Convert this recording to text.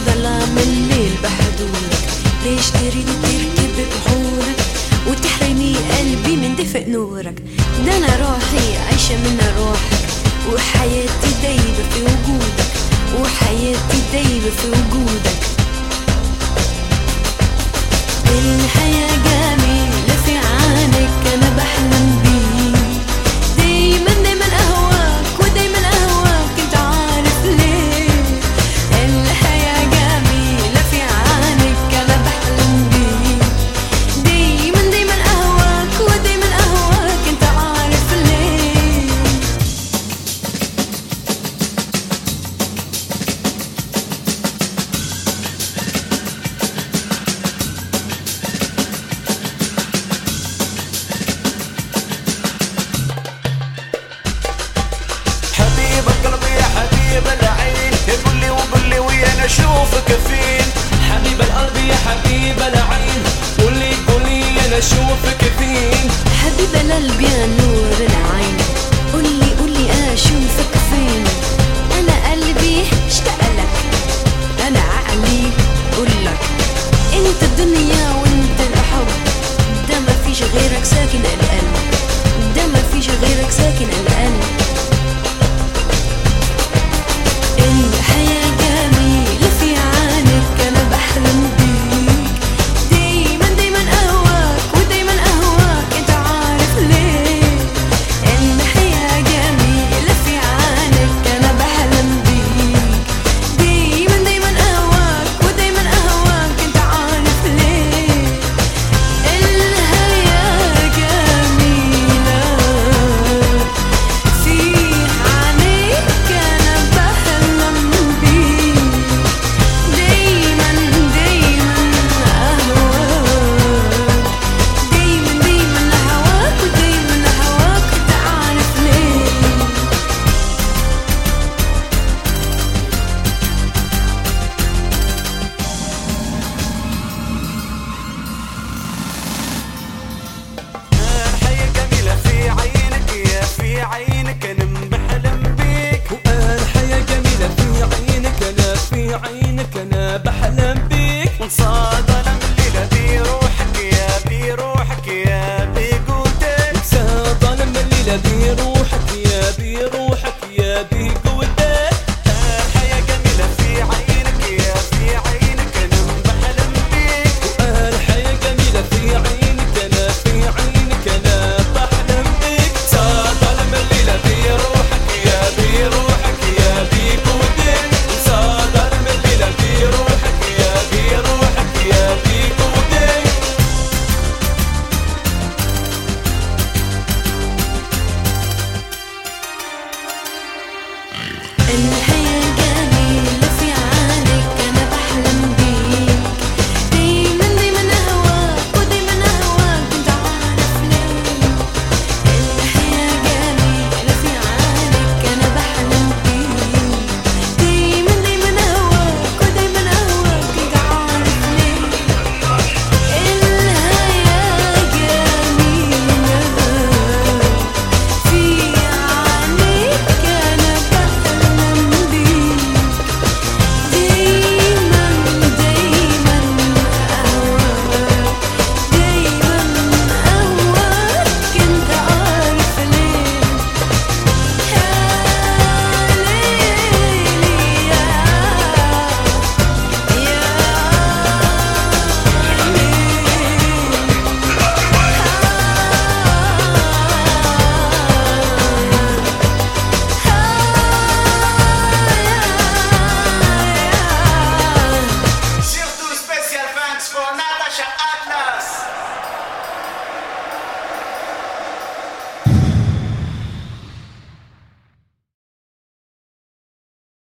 ظلام الليل بحضورك ليش تريد تركب بحورك وتحرمي قلبي من دفء نورك ده انا روحي عايشة من روحك وحياتي دايبة في وجودك وحياتي دايبة في وجودك الحياة جميلة في عينك أنا بحلم بيك دايما دايما أهواك ودايما أهواك أنت عارف ليه الحياة جميلة في عينك أنا بحلم بيك دايما دايما أهواك ودايما أهواك أنت عارف ليه حبيب قلبي يا حبيب العين قول لي وقول لي ويا اشوفك فين حبيب القلب يا حبيب العين قولي قولي انا اشوفك فين حبيب القلب يا نور العين قولي قولي اشوفك فين انا قلبي اشتاق لك انا عقلي قولك انت الدنيا وانت الحب ده ما فيش غيرك ساكن قلبي